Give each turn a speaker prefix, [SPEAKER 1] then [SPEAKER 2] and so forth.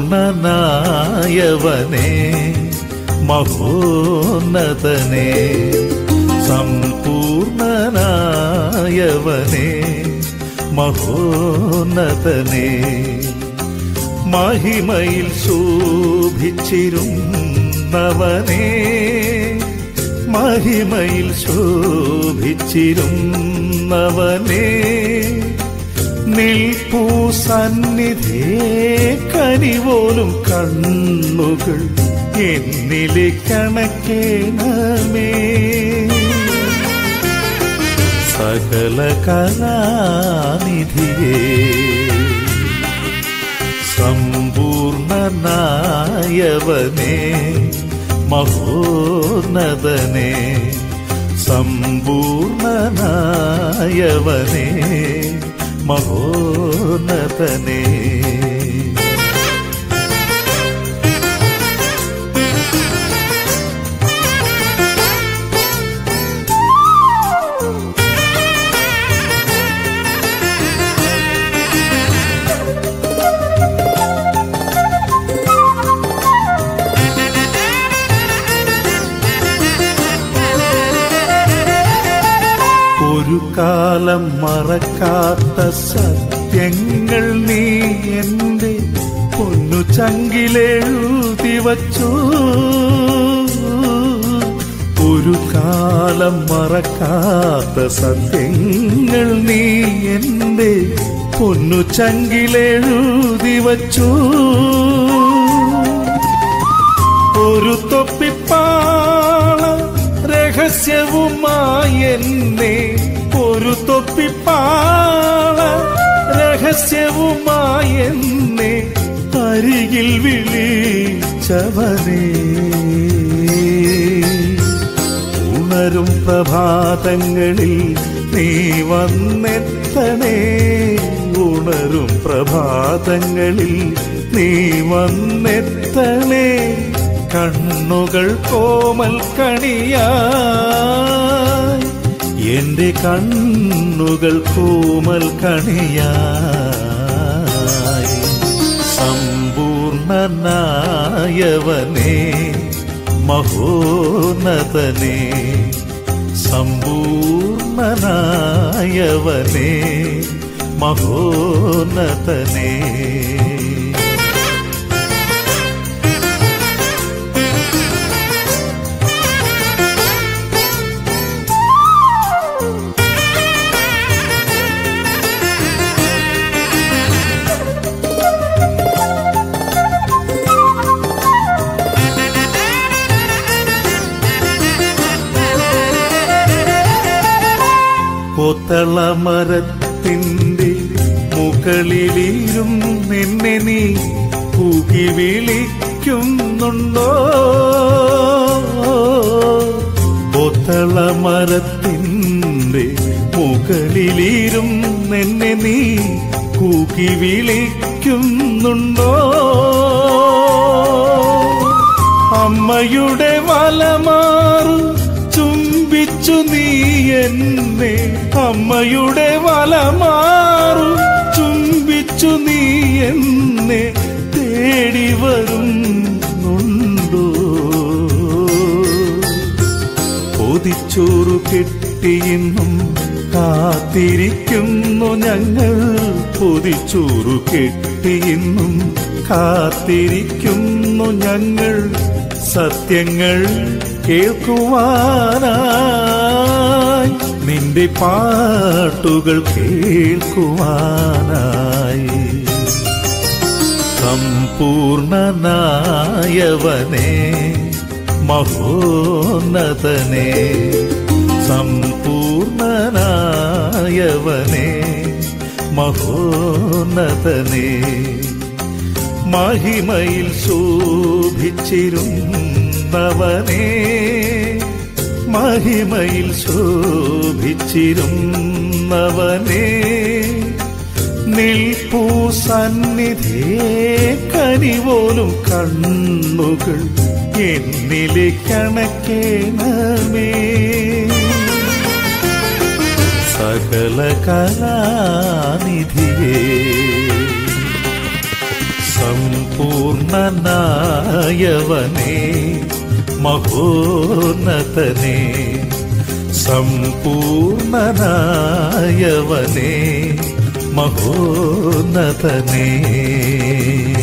[SPEAKER 1] സമ്പൂർണനായവനെ മഹോന്നതനെ സമ്പൂർണനായവനെ മഹോന്നതനെ മഹിമയിൽ ശോഭിച്ചിരുന്നവനെ മഹിമയിൽ ശോഭിച്ചിരുന്നവനെ നിൽപ്പൂ സന്നിധേ കനിപോലും കണ്ണുകൾ എന്നിലെ കണക്കേണമേ സകല കലാനിധിയേ സമ്പൂർണനായവനെ മഹോന്നതനെ സമ്പൂർണനായവനെ മഹോന്നതനെ ഒരു കാലം മറക്കാത്ത സത്യങ്ങൾ നീ എന്റെ പൊന്നു ചങ്കിലെഴുതി വച്ചു ഒരു കാലം മറക്കാത്ത സത്യങ്ങൾ നീ എന്റെ പൊന്നു ചങ്കിലെഴുതി വച്ചു ഒരു തൊപ്പിപ്പാള രഹസ്യവുമായി എന്നെ ഒരു തൊപ്പിപ്പാള രഹസ്യവുമായി എന്നെ അരികിൽ വിളിച്ചവനേ ഉണരും പ്രഭാതങ്ങളിൽ നീ വന്നെത്തണേ ഉണരും പ്രഭാതങ്ങളിൽ നീ വന്നെത്തണേ കണ്ണുകൾ കോമൽ കണിയായി എന്റെ കണ്ണുകൾ കോമൽ കണിയായി സമ്പൂർണനായവനെ മഹോന്നതനെ സമ്പൂർണനായവനെ മഹോന്നതനെ കൊത്തള മരത്തിൻ്റെ മുകളിലിരും നിന്നെ നീ കൂകി വിളിക്കുന്നുണ്ടോ കൊത്തള മരത്തിൻ്റെ മുകളിലിരും നിന്നെ നീ കൂകി വിളിക്കുന്നുണ്ടോ അമ്മയുടെ വലമാറു ചുംബിച്ചു നീ എന്നെ അമ്മയുടെ വലമാറു ചുംബിച്ചു നീ എന്നെ തേടി വരുന്നുണ്ടോ പൊതിച്ചോറു കെട്ടിയെന്നും കാത്തിരിക്കുന്നു ഞങ്ങൾ പൊതിച്ചോറു കെട്ടിയെന്നും കാത്തിരിക്കുന്നു ഞങ്ങൾ സത്യങ്ങൾ കേൾക്കുവാനായി നിന്റെ പാട്ടുകൾ കേൾക്കുവാനായി സമ്പൂർണനായവനെ മഹോന്നതനെ സമ്പൂർണനായവനെ മഹോന്നതനെ മഹിമയിൽ ശോഭിച്ചിരുന്നവനെ മഹിമയിൽ ശോഭിച്ചിരുന്നവനെ നിൽപ്പൂ സന്നിധേ കനിപോലും കണ്ണുകൾ എന്നിലെ കണക്കേണമേ സകല കലാനിധിയേ സമ്പൂർണ സമ്പൂർണനായവനേ മഹോന്നതനേ സമ്പൂർണനായവനേ മഹോന്നതനേ